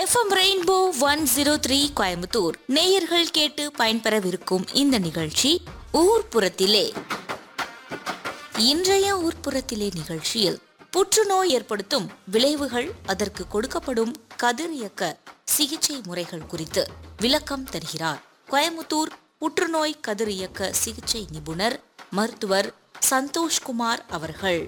FM rainbow one zero three Coimbatore நேயர்கள் கேட்டு பயன்பெறவிருக்கும் இந்த நிகழ்ச்சி ஊர்ப்புறத்திலே இன்றைய ஊர்ப்புறத்திலே நிகழ்ச்சியில் புற்றுநோய் ஏற்படுத்தும் விளைவுகள் அதற்கு கொடுக்கப்படும் கதிரியக்க சிகிச்சை முறைகள் குறித்து விளக்கம் தருகிறார் கோயம்புத்தூர் புற்றுநோய் கதிரியக்க சிகிச்சை நிபுணர் மருத்துவர் சந்தோஷ்குமார் அவர்கள்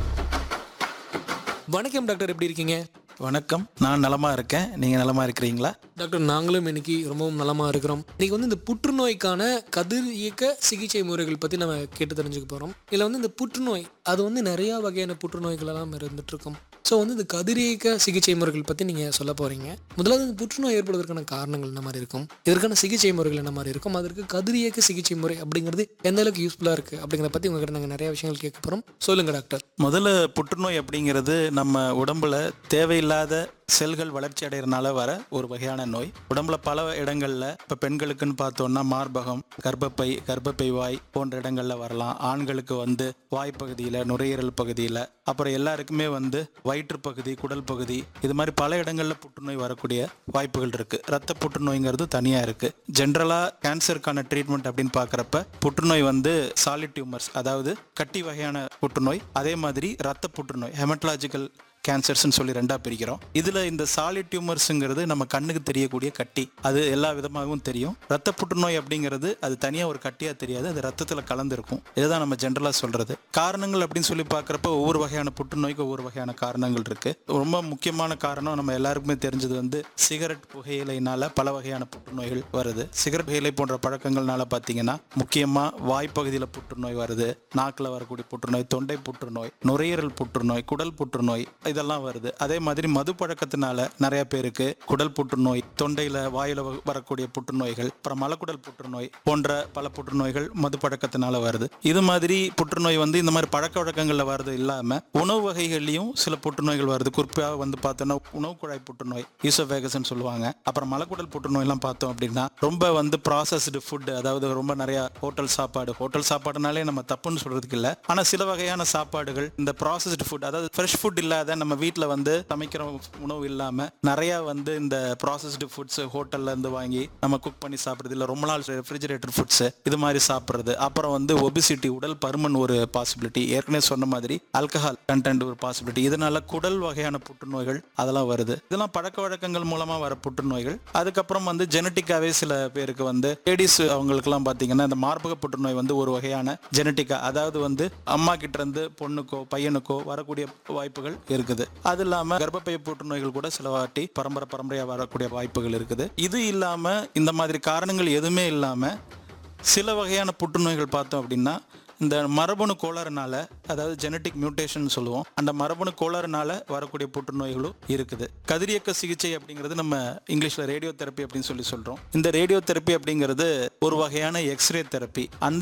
வணக்கம் டாக்டர் எப்படி இருக்கீங்க வணக்கம் நான் நலமா இருக்கேன் நீங்க நலமா இருக்கிறீங்களா டாக்டர் நாங்களும் இன்னைக்கு ரொம்பவும் நலமா இருக்கிறோம் இன்னைக்கு வந்து இந்த புற்றுநோய்க்கான கதிர் இயக்க சிகிச்சை முறைகள் பத்தி நம்ம கேட்டு தெரிஞ்சுக்க போறோம் இதுல வந்து இந்த புற்றுநோய் அது வந்து நிறைய வகையான புற்றுநோய்கள் எல்லாம் இருந்துட்டு இருக்கும் ஸோ வந்து இந்த கதிரியக்க சிகிச்சை முறைகள் பத்தி நீங்க சொல்ல போறீங்க முதலாவது இந்த புற்றுநோய் ஏற்படுவதற்கான காரணங்கள் என்ன மாதிரி இருக்கும் இதற்கான சிகிச்சை முறைகள் என்ன மாதிரி இருக்கும் அதற்கு கதிரியக்க சிகிச்சை முறை அப்படிங்கிறது எந்த அளவுக்கு யூஸ்ஃபுல்லா இருக்கு அப்படிங்கிறத பத்தி உங்ககிட்ட நாங்கள் நிறைய விஷயங்கள் கேட்க போறோம் சொல்லுங்க டாக்டர் முதல்ல புற்றுநோய் அப்படிங்கிறது நம்ம உடம்புல தேவையில்லாத செல்கள் வளர்ச்சி அடைகிறனால வர ஒரு வகையான நோய் உடம்புல பல இடங்கள்ல இப்ப பெண்களுக்குன்னு பார்த்தோம்னா மார்பகம் கர்ப்பப்பை கர்ப்பப்பை வாய் போன்ற இடங்கள்ல வரலாம் ஆண்களுக்கு வந்து வாய்ப்பகுதியில நுரையீரல் பகுதியில அப்புறம் எல்லாருக்குமே வந்து வயிற்று பகுதி குடல் பகுதி இது மாதிரி பல இடங்கள்ல புற்றுநோய் வரக்கூடிய வாய்ப்புகள் இருக்கு ரத்த புற்றுநோய்ங்கிறது தனியா இருக்கு ஜென்ரலா கேன்சருக்கான ட்ரீட்மெண்ட் அப்படின்னு பார்க்கறப்ப புற்றுநோய் வந்து சாலிட் டியூமர்ஸ் அதாவது கட்டி வகையான புற்றுநோய் அதே மாதிரி ரத்த புற்றுநோய் ஹெமட்டாலஜிக்கல் கேன்சர்ஸ்னு சொல்லி ரெண்டா பிரிக்கிறோம் இதுல இந்த சாலிட் டியூமர்ஸுங்கிறது நம்ம கண்ணுக்கு தெரியக்கூடிய கட்டி அது எல்லா விதமாகவும் தெரியும் ரத்த புற்றுநோய் அப்படிங்கிறது அது தனியா ஒரு கட்டியா தெரியாது அது ரத்தத்துல கலந்துருக்கும் இதுதான் நம்ம ஜென்ரலா சொல்றது காரணங்கள் அப்படின்னு சொல்லி பார்க்கறப்ப ஒவ்வொரு வகையான புற்றுநோய்க்கு ஒவ்வொரு வகையான காரணங்கள் இருக்கு ரொம்ப முக்கியமான காரணம் நம்ம எல்லாருக்குமே தெரிஞ்சது வந்து சிகரெட் புகையிலைனால பல வகையான புற்றுநோய்கள் வருது சிகரெட் புகையிலை போன்ற பழக்கங்கள்னால பார்த்தீங்கன்னா முக்கியமா வாய்ப்பகுதியில் புற்றுநோய் வருது நாக்கில் வரக்கூடிய புற்றுநோய் தொண்டை புற்றுநோய் நுரையீரல் புற்றுநோய் குடல் புற்றுநோய் இதெல்லாம் வருது அதே மாதிரி மது பழக்கத்தினால நிறைய பேருக்கு குடல் புற்றுநோய் தொண்டையில வாயில வ- வரக்கூடிய புற்றுநோய்கள் அப்புறம் மலக்குடல் புற்றுநோய் போன்ற பல புற்றுநோய்கள் மது பழக்கத்தினால வருது இது மாதிரி புற்றுநோய் வந்து இந்த மாதிரி பழக்க வழக்கங்கள்ல வருது இல்லாம உணவு வகைகள்லயும் சில புற்றுநோய்கள் வருது குறிப்பாக வந்து பார்த்தோன்னா உணவு குழாய் புற்றுநோய் ஈசோவேகஸ்ன்னு சொல்லுவாங்க அப்புறம் மலக்குடல் புற்றுநோய்லாம் பார்த்தோம் அப்படின்னா ரொம்ப வந்து ப்ராசஸ்டு ஃபுட் அதாவது ரொம்ப நிறைய ஹோட்டல் சாப்பாடு ஹோட்டல் சாப்பாடுனாலே நம்ம தப்புன்னு சொல்றதுக்கு இல்லை ஆனா சில வகையான சாப்பாடுகள் இந்த ப்ராசஸ்டு ஃபுட் அதாவது ஃப்ரெஷ் ஃபுட் இல்லாத நம்ம வீட்டில் வந்து சமைக்கிற உணவு இல்லாம நிறைய வந்து இந்த ப்ராசஸ்டு ஃபுட்ஸ் ஹோட்டல்ல இருந்து வாங்கி நம்ம குக் பண்ணி சாப்பிடுறது இல்லை ரொம்ப நாள் ரெஃப்ரிஜரேட்டர் ஃபுட்ஸ் இது மாதிரி சாப்பிடுறது அப்புறம் வந்து ஒபிசிட்டி உடல் பருமன் ஒரு பாசிபிலிட்டி ஏற்கனவே சொன்ன மாதிரி ஆல்கஹால் கண்டென்ட் ஒரு பாசிபிலிட்டி இதனால குடல் வகையான புற்றுநோய்கள் அதெல்லாம் வருது இதெல்லாம் பழக்க வழக்கங்கள் மூலமா வர புற்றுநோய்கள் அதுக்கப்புறம் வந்து ஜெனட்டிக்காவே சில பேருக்கு வந்து லேடிஸ் அவங்களுக்குலாம் பார்த்தீங்கன்னா இந்த மார்பக புற்றுநோய் வந்து ஒரு வகையான ஜெனட்டிக்கா அதாவது வந்து அம்மா கிட்ட இருந்து பொண்ணுக்கோ பையனுக்கோ வரக்கூடிய வாய்ப்புகள் இருக்குது அது இல்லாம கர்ப்பப்பை புற்றுநோய்கள் கூட சில வாட்டி பரம்பரை பரம்பரையா வரக்கூடிய வாய்ப்புகள் இருக்குது இது இல்லாம இந்த மாதிரி காரணங்கள் எதுவுமே இல்லாம சில வகையான புற்றுநோய்கள் பார்த்தோம் அப்படின்னா இந்த மரபணு கோளாறுனால அதாவது ஜெனட்டிக் மியூட்டேஷன் சொல்லுவோம் அந்த மரபணு கோளாறுனால வரக்கூடிய புற்றுநோய்களும் இருக்குது கதிரியக்க சிகிச்சை அப்படிங்கிறது நம்ம இங்கிலீஷ்ல ரேடியோ தெரப்பி அப்படின்னு சொல்லி சொல்றோம் இந்த ரேடியோ தெரப்பி அப்படிங்கிறது ஒரு வகையான எக்ஸ்ரே தெரப்பி அந்த